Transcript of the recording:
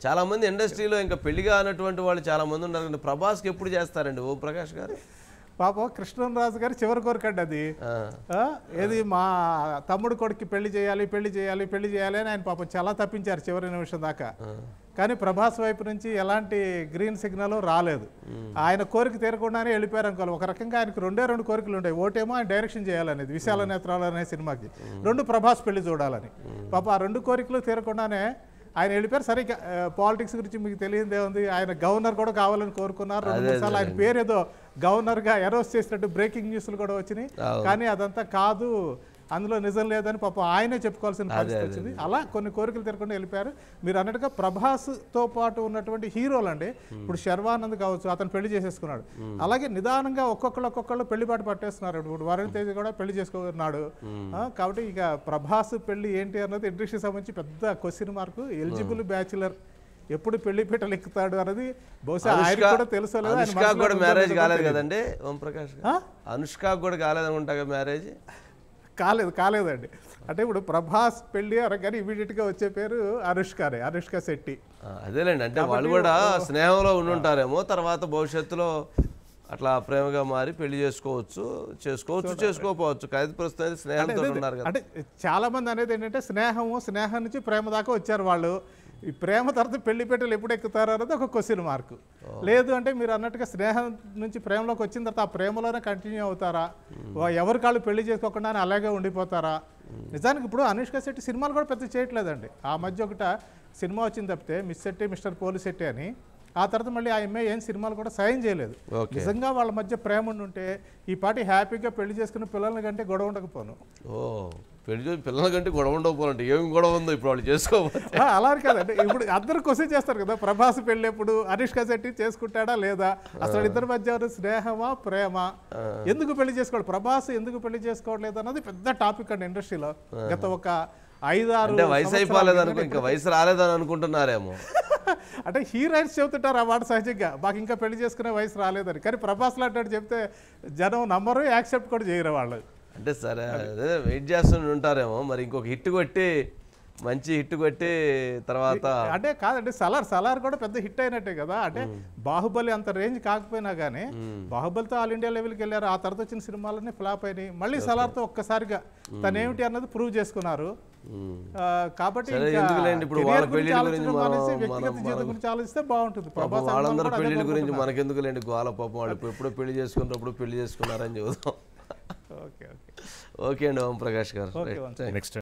చాలా మంది ఇండస్ట్రీలో ఇంకా పెళ్లిగా అన్నటువంటి వాళ్ళు చాలా మంది ఉన్నారు కానీ ప్రభాస్కి ఎప్పుడు చేస్తారండి ఓం ప్రకాష్ గారు పాపం కృష్ణరాజు గారి చివరి కోరికండి అది ఆ, ఆ, ఏది మా తమ్ముడు కొడుక్కి పెళ్లి చేయాలి పెళ్లి చేయాలి పెళ్లి చేయాలి అని ఆయన పాపం చాలా తప్పించారు చివరి నిమిషం దాకా కానీ ప్రభాస్ వైపు నుంచి ఎలాంటి గ్రీన్ సిగ్నల్ రాలేదు ఆయన కోరిక తీరకుండానే వెళ్ళిపోయారు అనుకోవాలి ఒక రకంగా ఆయనకు రెండే రెండు కోరికలు ఉంటాయి ఒకటేమో ఆయన డైరెక్షన్ చేయాలనేది విశాల నేత్రాలు అనే సినిమాకి రెండు ప్రభాస్ పెళ్లి చూడాలని పాప ఆ రెండు కోరికలు తీరకుండానే ఆయన వెళ్ళిపోయారు సరే పాలిటిక్స్ గురించి మీకు తెలియదే ఉంది ఆయన గవర్నర్ కూడా కావాలని కోరుకున్నారు రెండు మూడు సార్లు ఆయన పేరు ఏదో గవర్నర్గా ఎరోస్ చేసినట్టు బ్రేకింగ్ న్యూస్లు కూడా వచ్చినాయి కానీ అదంతా కాదు అందులో నిజం లేదని పాపం ఆయనే చెప్పుకోవాల్సిన పరిస్థితి వచ్చింది అలా కొన్ని కోరికలు తిరగకుండా వెళ్ళిపోయారు మీరు అన్నట్టుగా ప్రభాస్తో పాటు ఉన్నటువంటి హీరోలు అండి ఇప్పుడు శర్వానంద్ కావచ్చు అతను పెళ్లి చేసేసుకున్నాడు అలాగే నిదానంగా ఒక్కొక్కళ్ళు ఒక్కొక్కళ్ళు పెళ్లి పాటు పట్టేస్తున్నారు ఇప్పుడు వరుణ్ తేజ్ కూడా పెళ్లి చేసుకున్నాడు ఆ, కాబట్టి ఇక ప్రభాస్ పెళ్లి ఏంటి అన్నది ఇండస్ట్రీ సంబంధించి పెద్ద క్వశ్చన్ మార్క్ ఎలిజిబుల్ బ్యాచులర్ ఎప్పుడు పెళ్లి పీటలు ఎక్కుతాడు అన్నది బహుశా ఆయన అనుష్క కూడా తెలుసో లేదో ఆయన అనుష్క మనసులో కూడా ఉందో మ్యారేజ్ లేదో కాలేదు తెలియదు. కదండి ఓం ప్రకాష్ గారు ఆ? అనుష్క కూడా కాలేదనుకుంటా మ్యారేజ్ కాలేదు కాలేదండి అంటే ఇప్పుడు ప్రభాస్ పెళ్లి అనగానే ఇమీడియట్గా వచ్చే పేరు అనుష్కనే అనుష్క శెట్టి అదేలేండి అంటే వాళ్ళు కూడా స్నేహంలో ఉండుంటారేమో తర్వాత భవిష్యత్తులో అట్లా ప్రేమగా మారి పెళ్లి చేసుకోవచ్చు చేసుకోవచ్చు చేసుకోకపోవచ్చు కానీ ప్రస్తుతం అయితే స్నేహంతో ఉన్నారు కదా అంటే చాలా మంది అనేది ఏంటంటే స్నేహము స్నేహం నుంచి ప్రేమ దాకా వచ్చారు వాళ్ళు ఈ ప్రేమ తర్వాత పెళ్లి పెట్టెలు ఎప్పుడు ఎక్కుతారు అనేది ఒక క్వశ్చన్ మార్క్ లేదు అంటే మీరు అన్నట్టుగా స్నేహం నుంచి ప్రేమలోకి వచ్చిన తర్వాత ఆ ప్రేమలోనే కంటిన్యూ అవుతారా వా- ఎవరి కాళ్ళు పెళ్లి చేసుకోకుండానే అలాగే ఉండిపోతారా నిజానికి ఇప్పుడు అనుష్క శెట్టి సినిమాలు కూడా పెద్ద చేయట్లేదండి ఆ మధ్య ఒకట సినిమా వచ్చింది తప్పితే మిస్ శెట్టి మిస్టర్ పోలి శెట్టి అని ఆ తర్వాత మళ్ళీ ఆ అమ్మాయి ఏం సినిమాలు కూడా సాయం చేయలేదు ఓకే. నిజంగా వాళ్ళ మధ్య ప్రేమ ఉండుంటే ఈ పాటి హ్యాపీగా పెళ్లి చేసుకున్న పిల్లల కంటే గొడవ ఉండకపోను ఓ పెళ్లి చేసి పిల్లల కంటే గొడవ ఉండకపోవాలంటే ఏం గొడవ ఉందో ఇప్పుడు వాళ్ళు చేసుకోకపోతే ఆ, అలా అని కాదండి ఇప్పుడు అందరు క్వశ్చన్ చేస్తారు కదా ప్రభాస్ పెళ్ళి ఎప్పుడు అనుష్క శెట్టి చేసుకుంటాడా లేదా అసలు ఇద్దరి మధ్య ఉన్న స్నేహమా ప్రేమ ఎందుకు పెళ్లి చేసుకోవాలి ప్రభాస్ ఎందుకు పెళ్లి చేసుకోవట్లేదు అన్నది పెద్ద టాపిక్ అండి ఇండస్ట్రీలో గత ఒక ఐదారు అంటే వయసు సంవత్సరాల అయిపోలేదు అనుకో కిందట ఇంకా వయసు రాలేదని అనుకుంటున్నారేమో అంటే హీరోయిన్స్ చెబుతుంటారు ఆ మాట సహజంగా మాకు ఇంకా పెళ్లి చేసుకునే వయసు రాలేదని కానీ ప్రభాస్ లాంటి చెప్తే జనం నమ్మరు యాక్సెప్ట్ కూడా చేయరు వాళ్ళు అంటే సరే అదే వెయిట్ చేస్తూనే ఉంటారేమో మరి ఇంకొక హిట్ కొట్టి మంచి హిట్ కొట్టి తర్వాత అంటే కాదండి సలార్ సలార్ కూడా పెద్ద హిట్ అయినట్టే కదా అంటే బాహుబలి అంత రేంజ్ కాకపోయినా కానీ బాహుబలితో ఆల్ ఇండియా లెవెల్కి వెళ్ళారు ఆ తర్వాత వచ్చిన సినిమాలన్నీ ఫ్లాప్ అయినాయి మళ్ళీ సలార్తో ఒక్కసారిగా తనేమిటి అన్నది ప్రూవ్ చేసుకున్నారు ఉమ్. ఆ, కాబట్టి సరే, ఇంకా ఎందుకులేండి, ఇప్పుడు career వాళ్ళ గురించి పెళ్ళిళ్ళ ఆలోచించడం గురించి మానేసి మనం- వ్యక్తిగత మనం- జీవితం గురించి ఆలోచిస్తే బాగుంటుంది పాపం ప్రభాస్ అభిమానులు వాళ్ళందరూ కూడా అదే పెళ్లిళ్ళ గురించి కోరుకుంటున్నారు. మనకెందుకులేండి గోల పాపం వాళ్ళు ఇప్పుడు ఎప్పుడో పెళ్లి చేసుకున్నప్పుడు పెళ్లి చేసుకున్నారని చెబుతాం ఓకే ఓకే ఓకే అండి ఓం ప్రకాష్ గారు ఓకే రైట్. వంశీ. నెక్స్ట్